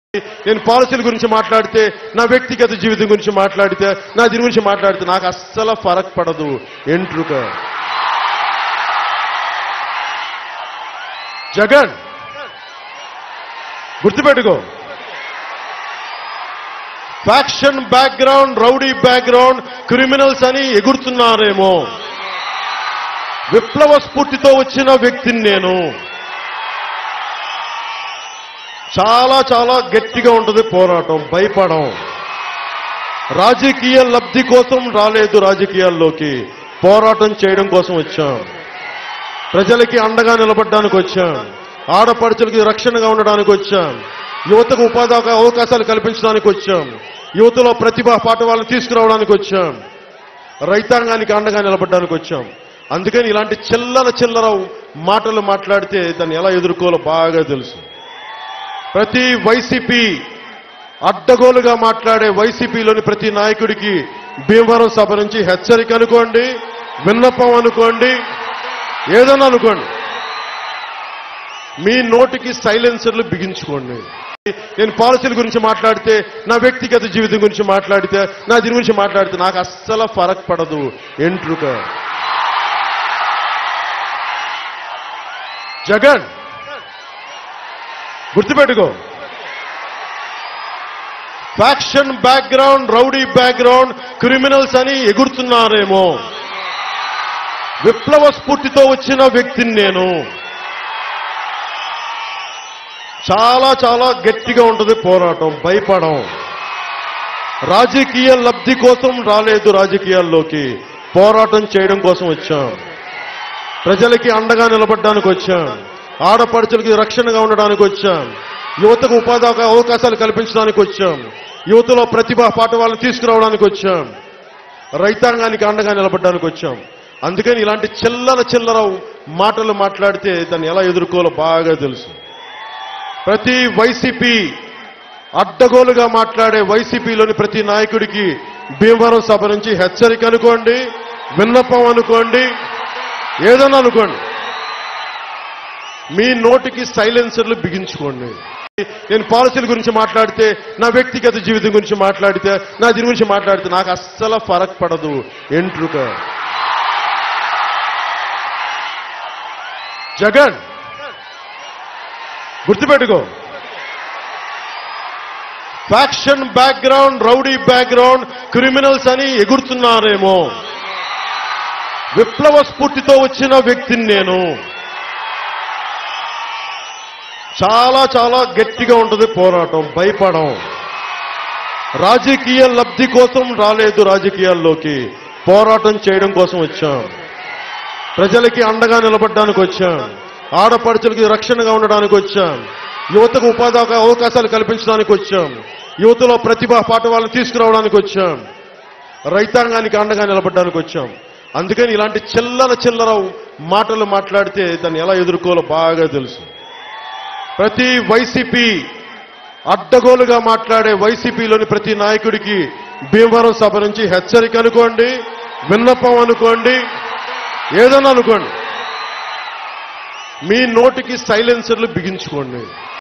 నేను పాలసీల గురించి మాట్లాడితే నా వ్యక్తిగత జీవితం గురించి మాట్లాడితే నా దీని గురించి మాట్లాడితే నాకు అస్సలు ఫరక్ పడదు ఎంట్రుక జగన్ గుర్తుపెట్టుకో faction background rowdy background criminals అని ఎగురుతున్నారేమో విప్లవ స్ఫూర్తితో వచ్చిన వ్యక్తిని నేను చాలా చాలా గట్టిగా ఉంటుంది పోరాటం భయపడం రాజకీయ లబ్ధి కోసం రాలేదు రాజకీయాల్లోకి పోరాటం చేయడం కోసం వచ్చాం ప్రజలకి అండగా నిలబడడానికి వచ్చాం ఆడపడుచులకి రక్షణగా ఉండడానికి వచ్చాం యువతకు ఉపాధి అవకా- అవకాశాలు కల్పించడానికి వచ్చాం యువతలో ప్రతిభా పాఠవాలను తీసుకురావడానికి వచ్చాం రైతాంగానికి అండగా నిలబడడానికి వచ్చాం అందుకని ఇలాంటి చిల్లర చిల్లర మాటలు మాట్లాడితే దాన్ని ఎలా ఎదుర్కోవాలో బాగా తెలుసు ప్రతి వైసీపీ అడ్డగోలుగా మాట్లాడే వైసీపీలోని ప్రతి నాయకుడికి భీమవరం సభ నుంచి హెచ్చరిక అనుకోండి విన్నపం అనుకోండి ఏదైనా అనుకోండి మీ నోటికి సైలెన్సర్లు బిగించుకోండి నేను పాలసీల గురించి మాట్లాడితే నా వ్యక్తిగత జీవితం గురించి మాట్లాడితే నా దీని గురించి మాట్లాడితే నాకు అస్సలు ఫరక్ పడదు ఎంట్రుక జగన్ గుర్తుపెట్టుకో faction background rowdy background criminals అని ఎగురుతున్నారేమో విప్లవ స్ఫూర్తితో వచ్చిన వ్యక్తిని నేను చాలా చాలా గట్టిగా ఉంటుంది పోరాటం భయపడం రాజకీయ లబ్ధి కోసం రాలేదు రాజకీయాల్లోకి పోరాటం చేయడం కోసం వచ్చాం ప్రజలకి అండగా నిలబడడానికి వచ్చాం ఆడపడుచులకి రక్షణగా ఉండడానికి వచ్చాం యువతకు ఉపాధి అవకా- అవకాశాలు కల్పించడానికి వచ్చాం యువతలో ప్రతిభా పాఠవాలను తీసుకురావడానికి వచ్చాం రైతాంగానికి అండగా నిలబడడానికి వచ్చాం అందుకని ఇలాంటి చిల్లర చిల్లర మాటలు మాట్లాడితే దాన్ని ఎలా ఎదుర్కోవాలో బాగా తెలుసు ప్రతి వైసీపీ అడ్డగోలుగా మాట్లాడే వైసీపీలోని ప్రతి నాయకుడికి భీమవరం సభ నుంచి హెచ్చరిక అనుకోండి విన్నపం అనుకోండి ఏదైనా అనుకోండి మీ నోటికి సైలెన్సర్లు బిగించుకోండి నేను పాలసీల గురించి మాట్లాడితే నా వ్యక్తిగత జీవితం గురించి మాట్లాడితే నా దీని గురించి మాట్లాడితే నాకు అస్సలు ఫరక్ పడదు ఎంట్రుక జగన్ గుర్తుపెట్టుకో faction background rowdy background criminals అని ఎగురుతున్నారేమో విప్లవ స్ఫూర్తితో వచ్చిన వ్యక్తిని నేను చాలా చాలా గట్టిగా ఉంటుంది పోరాటం భయపడం రాజకీయ లబ్ధి కోసం రాలేదు రాజకీయాల్లోకి పోరాటం చేయడం కోసం వచ్చాం ప్రజలకి అండగా నిలబడడానికి వచ్చాం ఆడపడుచులకి రక్షణగా ఉండడానికి వచ్చాం యువతకు ఉపాధి అవకా- అవకాశాలు కల్పించడానికి వచ్చాం యువతలో ప్రతిభా పాఠవాలను తీసుకురావడానికి వచ్చాం రైతాంగానికి అండగా నిలబడడానికి వచ్చాం అందుకని ఇలాంటి చిల్లర చిల్లర మాటలు మాట్లాడితే దాన్ని ఎలా ఎదుర్కోవాలో బాగా తెలుసు ప్రతి వైసీపీ అడ్డగోలుగా మాట్లాడే వైసీపీలోని ప్రతి నాయకుడికి భీమవరం సభ నుంచి హెచ్చరిక అనుకోండి విన్నపం అనుకోండి ఏదైనా అనుకోండి మీ నోటికి సైలెన్సర్లు బిగించుకోండి